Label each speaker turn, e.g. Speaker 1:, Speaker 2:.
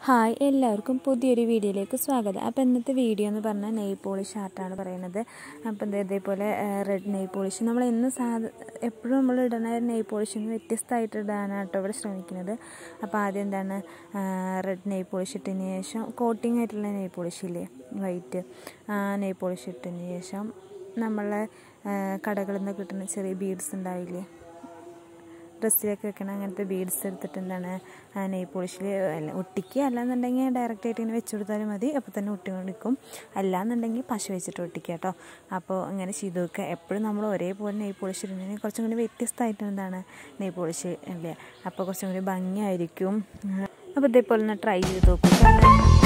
Speaker 1: hi എല്ലാവർക്കും പുതിയൊരു വീഡിയോയിലേക്ക് സ്വാഗതം അപ്പോൾ ഇന്നത്തെ വീഡിയോ എന്ന് പറഞ്ഞാൽ നെയ് പോളിഷ് ആർട്ടാണ് പറയുന്നത് അപ്പോൾ എന്താ ഇതേപോലെ റെഡ് നെയ് പോളിഷ് നമ്മൾ ഇന്ന് സാധ എപ്പോഴും നമ്മൾ ഇടുന്ന നെയ് പോളിഷിൽ നിന്ന് വ്യത്യസ്തമായിട്ട് ഇടാനാണ് കേട്ടോ ഇവിടെ ശ്രമിക്കുന്നത് അപ്പോൾ ആദ്യം എന്താണ് റെഡ് നെയ് പോളിഷ് ഇട്ടതിന് ശേഷം കോട്ടിംഗ് ആയിട്ടുള്ള നെയ് പോളിഷ് ഇല്ലേ വൈറ്റ് നെയ് പോളിഷ് ഇട്ടതിന് ശേഷം നമ്മളെ കടകളിൽ നിന്ന് കിട്ടുന്ന ചെറിയ ബീഡ്സ് ഉണ്ടാവില്ലേ ഡ്രസ്സിലൊക്കെ വെക്കണം അങ്ങനത്തെ ബീഡ്സ് എടുത്തിട്ട് എന്താണ് നെയ് പോളിഷിൽ ഒട്ടിക്കുക അല്ലാന്നുണ്ടെങ്കിൽ ഡയറക്റ്റ് ആയിട്ട് ഇങ്ങനെ വെച്ച് കൊടുത്താലും മതി അപ്പോൾ തന്നെ ഒട്ടി കൊടുക്കും അല്ലാന്നുണ്ടെങ്കിൽ പശ വെച്ചിട്ട് ഒട്ടിക്കുക കേട്ടോ അപ്പോൾ അങ്ങനെ ചെയ്ത് നോക്കുക എപ്പോഴും നമ്മൾ ഒരേപോലെ നെയ് പോളിഷ് ഇടുന്നതിന് കുറച്ചും കൂടി വ്യത്യസ്തമായിട്ട് എന്താണ് നെയ് പോളിഷ് അല്ലേ അപ്പോൾ കുറച്ചും കൂടി ഭംഗിയായിരിക്കും അപ്പോൾ ഇതേപോലെ ഒന്ന് ട്രൈ ചെയ്ത് നോക്കും